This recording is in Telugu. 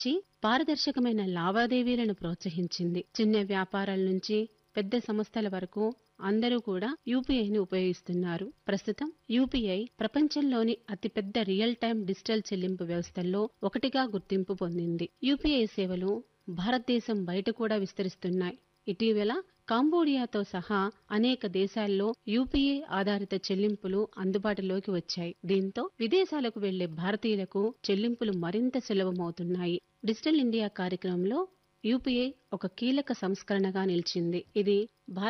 చి పారదర్శకమైన లావాదేవీలను ప్రోత్సహించింది చిన్న వ్యాపారాల నుంచి పెద్ద సంస్థల వరకు అందరూ కూడా యూపీఐని ఉపయోగిస్తున్నారు ప్రస్తుతం యూపీఐ ప్రపంచంలోని అతిపెద్ద రియల్ టైం డిజిటల్ చెల్లింపు వ్యవస్థల్లో ఒకటిగా గుర్తింపు పొందింది యూపీఐ సేవలు భారతదేశం బయట కూడా విస్తరిస్తున్నాయి ఇటీవల కాంబోడియాతో సహా అనేక దేశాల్లో యూపీఐ ఆధారిత చెల్లింపులు అందుబాటులోకి వచ్చాయి దీంతో విదేశాలకు వెళ్లే భారతీయులకు చెల్లింపులు మరింత సులభమవుతున్నాయి డిజిటల్ ఇండియా కార్యక్రమంలో యూపీఐ ఒక కీలక సంస్కరణగా నిలిచింది ఇది